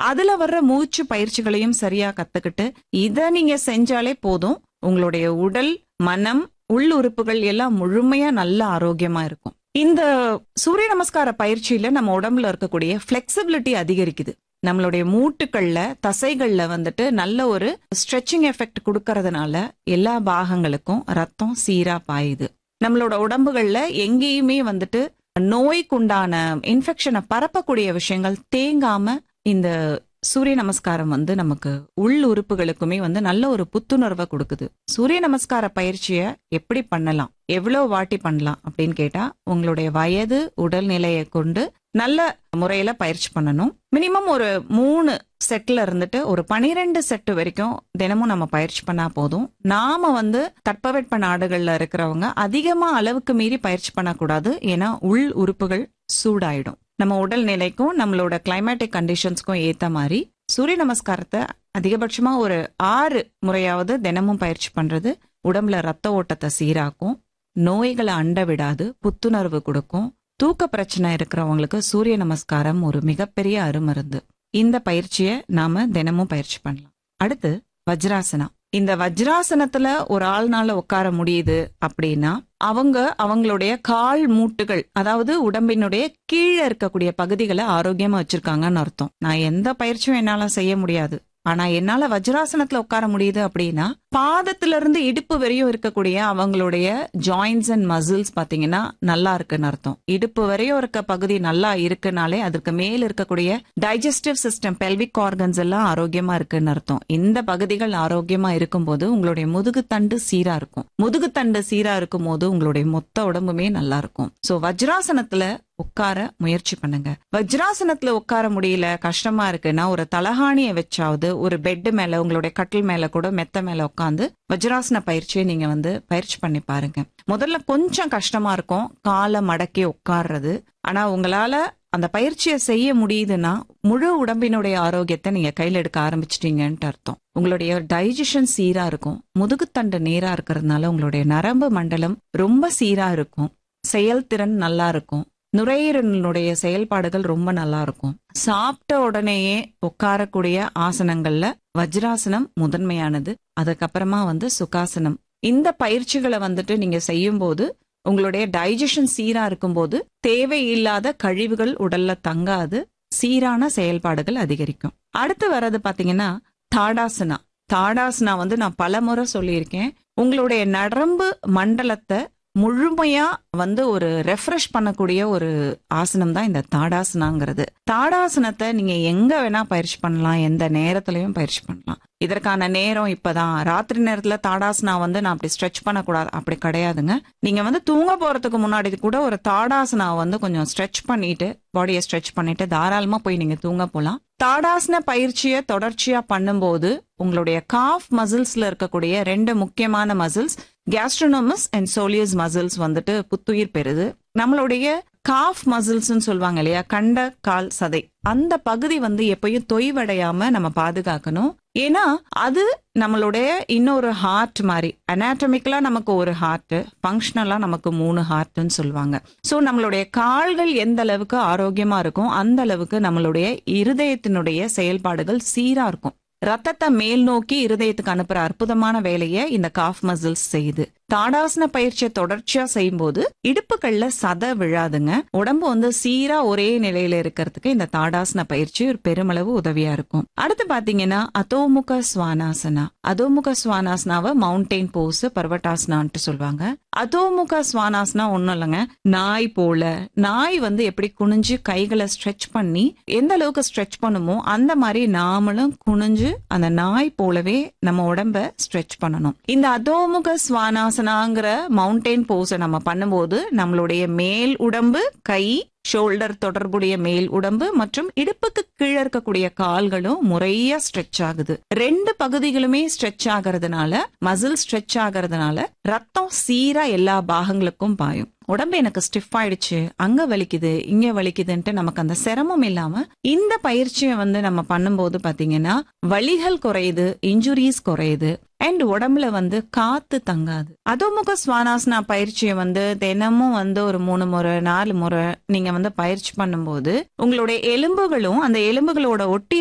அதுல வர்ற மூச்சு பயிற்சிகளையும் சரியா கத்துக்கிட்டு இத நீங்க செஞ்சாலே போதும் உங்களுடைய உடல் மனம் உள் உறுப்புகள் எல்லாம் முழுமையா நல்ல ஆரோக்கியமா இருக்கும் இந்த சூரிய நமஸ்கார பயிற்சியில நம்ம உடம்புல இருக்கக்கூடிய பிளெக்சிபிலிட்டி அதிகரிக்குது நம்மளுடைய மூட்டுக்கள்ல தசைகள்ல வந்துட்டு நல்ல ஒரு ஸ்ட்ரெச்சிங் எஃபெக்ட் கொடுக்கறதுனால எல்லா பாகங்களுக்கும் ரத்தம் சீரா பாயுது நம்மளோட உடம்புகள்ல எங்கேயுமே வந்துட்டு நோய்க்குண்டான இன்ஃபெக்ஷனை பரப்பக்கூடிய விஷயங்கள் தேங்காம இந்த சூரிய நமஸ்காரம் வந்து நமக்கு உள் உறுப்புகளுக்குமே வந்து நல்ல ஒரு புத்துணர்வை கொடுக்குது சூரிய நமஸ்கார பயிற்சியை எப்படி பண்ணலாம் எவ்வளவு வாட்டி பண்ணலாம் அப்படின்னு கேட்டா உங்களுடைய வயது உடல்நிலையை கொண்டு நல்ல முறையில பயிற்சி பண்ணணும் மினிமம் ஒரு மூணு செட்ல இருந்துட்டு ஒரு பனிரெண்டு செட்டு வரைக்கும் தினமும் நம்ம பயிற்சி பண்ணா போதும் நாம வந்து தட்பவெட்ப நாடுகள்ல இருக்கிறவங்க அதிகமா அளவுக்கு மீறி பயிற்சி பண்ணக்கூடாது ஏன்னா உள் உறுப்புகள் சூடாயிடும் நம்ம உடல்நிலைக்கும் நம்மளோட கிளைமேட்டிக் கண்டிஷன்ஸ்க்கும் ஏத்த மாதிரி சூரிய நமஸ்காரத்தை அதிகபட்சமா ஒரு ஆறு முறையாவது தினமும் பயிற்சி பண்றது உடம்புல ரத்த ஓட்டத்தை சீராக்கும் நோய்களை அண்ட விடாது புத்துணர்வு கொடுக்கும் தூக்க பிரச்சனை இருக்கிறவங்களுக்கு சூரிய நமஸ்காரம் ஒரு மிகப்பெரிய அருமருந்து இந்த பயிற்சியை நாம தினமும் பயிற்சி பண்ணலாம் அடுத்து வஜ்ராசனா இந்த வஜ்ராசனத்துல ஒரு ஆள்னால உட்கார முடியுது அப்படின்னா அவங்க அவங்களுடைய கால் மூட்டுகள் அதாவது உடம்பினுடைய கீழே இருக்கக்கூடிய பகுதிகளை ஆரோக்கியமா வச்சிருக்காங்கன்னு அர்த்தம் நான் எந்த பயிற்சியும் என்னால செய்ய முடியாது ஆனா என்னால வஜ்ராசனத்துல உட்கார முடியுது அப்படின்னா பாதத்துல இருந்து இடுப்பு வரையும் இருக்கக்கூடிய அவங்களுடைய ஜாயின்ஸ் அண்ட் மசில்ஸ் பாத்தீங்கன்னா நல்லா இருக்குன்னு அர்த்தம் இடுப்பு வரையும் இருக்க பகுதி நல்லா இருக்குனாலே அதற்கு மேல இருக்கக்கூடிய டைஜஸ்டிவ் சிஸ்டம் பெல்விக் ஆர்கன்ஸ் எல்லாம் ஆரோக்கியமா இருக்குன்னு அர்த்தம் இந்த பகுதிகள் ஆரோக்கியமா இருக்கும்போது உங்களுடைய முதுகுத்தண்டு சீரா இருக்கும் முதுகுத்தண்டு சீரா இருக்கும் போது உங்களுடைய மொத்த உடம்புமே நல்லா இருக்கும் சோ வஜ்ராசனத்துல உட்கார முயற்சி பண்ணுங்க வஜ்ராசனத்துல உட்கார முடியல கஷ்டமா இருக்குன்னா ஒரு தலகாணியை வச்சாவது ஒரு பெட் மேல உங்களுடைய கட்டில் மேல கூட மெத்த மேல உட்காந்து வஜ்ராசன பயிற்சியை நீங்க வந்து பயிற்சி பண்ணி பாருங்க முதல்ல கொஞ்சம் கஷ்டமா இருக்கும் காலை மடக்கி உட்கார்றது ஆனா உங்களால அந்த பயிற்சியை செய்ய முடியுதுன்னா முழு உடம்பினுடைய ஆரோக்கியத்தை நீங்க கையில எடுக்க ஆரம்பிச்சிட்டீங்கன்ட்டு அர்த்தம் உங்களுடைய டைஜஷன் சீரா இருக்கும் முதுகுத்தண்டு நேரா இருக்கிறதுனால உங்களுடைய நரம்பு மண்டலம் ரொம்ப சீரா இருக்கும் செயல்திறன் நல்லா இருக்கும் நுரையீரலினுடைய செயல்பாடுகள் ரொம்ப நல்லா இருக்கும் சாப்பிட்ட உடனேயே உட்காரக்கூடிய ஆசனங்கள்ல வஜ்ராசனம் முதன்மையானது அதுக்கப்புறமா வந்து சுகாசனம் இந்த பயிற்சிகளை வந்துட்டு நீங்க செய்யும் போது உங்களுடைய டைஜஷன் சீரா இருக்கும்போது தேவையில்லாத கழிவுகள் உடல்ல தங்காது சீரான செயல்பாடுகள் அதிகரிக்கும் அடுத்து வர்றது பாத்தீங்கன்னா தாடாசனா தாடாசனா வந்து நான் பல முறை சொல்லியிருக்கேன் உங்களுடைய நரம்பு மண்டலத்தை முழுமையா வந்து ஒரு ரெஃப்ரெஷ் பண்ணக்கூடிய ஒரு ஆசனம் தான் இந்த தாடாசனாங்கிறது தாடாசனத்தை நீங்க எங்க வேணா பயிற்சி பண்ணலாம் எந்த நேரத்திலையும் பயிற்சி பண்ணலாம் இதற்கான நேரம் இப்பதான் ராத்திரி நேரத்துல தாடாசனா வந்து நான் அப்படி ஸ்ட்ரெச் பண்ணக்கூடாது அப்படி கிடையாதுங்க நீங்க வந்து தூங்க போறதுக்கு முன்னாடி கூட ஒரு தாடாசனா வந்து கொஞ்சம் ஸ்ட்ரெச் பண்ணிட்டு பாடியை ஸ்ட்ரெச் பண்ணிட்டு தாராளமா போய் நீங்க தூங்க போலாம் தாடாசன பயிற்சியை தொடர்ச்சியா பண்ணும்போது உங்களுடைய காஃப் மசில்ஸ்ல இருக்கக்கூடிய ரெண்டு முக்கியமான muscles gastrocnemius and soleus muscles வந்துட்டு புத்துயிர் பெறுது நம்மளுடைய காஃப் மசில்ஸ்னு சொல்லுவாங்க இல்லையா கண்ட கால் சதை அந்த பகுதி வந்து எப்பயும் தொய்வடையாம நம்ம பாதுகாக்கணும் ஏன்னா அது நம்மளுடைய இன்னொரு ஹார்ட் மாதிரி அனாட்டமிக்கலா நமக்கு ஒரு ஹார்ட் ஃபங்க்ஷனலா நமக்கு மூணு ஹார்ட்னு சொல்லுவாங்க சோ நம்மளுடைய கால்கள் எந்த அளவுக்கு ஆரோக்கியமா இருக்கும் அந்த அளவுக்கு நம்மளுடைய இருதயத்தினுடைய செயல்பாடுகள் சீரா இருக்கும் ரத்தத்தை மேல் நோக்கி இருதயத்துக்கு அனுப்புற அற்புதமான வேலையை இந்த காஃப் மசில்ஸ் செய்யுது தாடாசன பயிற்சியை தொடர்ச்சியா செய்யும் போது இடுப்புகள்ல சத விழாதுங்க உடம்பு வந்து சீரா ஒரே நிலையில இருக்கிறதுக்கு இந்த தாடாசன பயிற்சி ஒரு பெருமளவு உதவியா இருக்கும் அடுத்து பாத்தீங்கன்னா அதோமுக சுவானாசனா அதோமுக சுவானாசனாவை மவுண்டெயின் போஸ் பர்வட்டாசனான்ட்டு சொல்லுவாங்க அதோமுக சுவானாசனா ஒண்ணும் இல்லைங்க நாய் போல நாய் வந்து எப்படி குனிஞ்சு கைகளை ஸ்ட்ரெச் பண்ணி எந்த அளவுக்கு ஸ்ட்ரெச் பண்ணுமோ அந்த மாதிரி நாமளும் குனிஞ்சு அந்த நாய் போலவே நம்ம உடம்ப ஸ்ட்ரெச் பண்ணணும் இந்த அதோமுக சுவானாசனாங்கிற மவுண்டெயின் போஸை நம்ம பண்ணும்போது நம்மளுடைய மேல் உடம்பு கை ஷோல்டர் தொடர்புடைய மேல் உடம்பு மற்றும் இடுப்புக்கு கீழே இருக்கக்கூடிய கால்களும் முறையா ஸ்ட்ரெச் ஆகுது ரெண்டு பகுதிகளுமே ஸ்ட்ரெச் ஆகிறதுனால மசில் ஸ்ட்ரெச் ஆகிறதுனால ரத்தம் சீரா எல்லா பாகங்களுக்கும் பாயும் உடம்பு எனக்கு ஸ்டிஃப் ஆயிடுச்சு அங்க வலிக்குது இங்க வலிக்குதுன்ட்டு நமக்கு அந்த சிரமம் இல்லாம இந்த பயிற்சியை வந்து நம்ம பண்ணும்போது பாத்தீங்கன்னா வலிகள் குறையுது இன்ஜுரிஸ் குறையுது அண்ட் உடம்புல வந்து காத்து தங்காது அதோமுக சுவானாசனா பயிற்சியை வந்து தினமும் வந்து ஒரு மூணு முறை நாலு முறை நீங்க வந்து பயிற்சி பண்ணும்போது உங்களுடைய எலும்புகளும் அந்த எலும்புகளோட ஒட்டி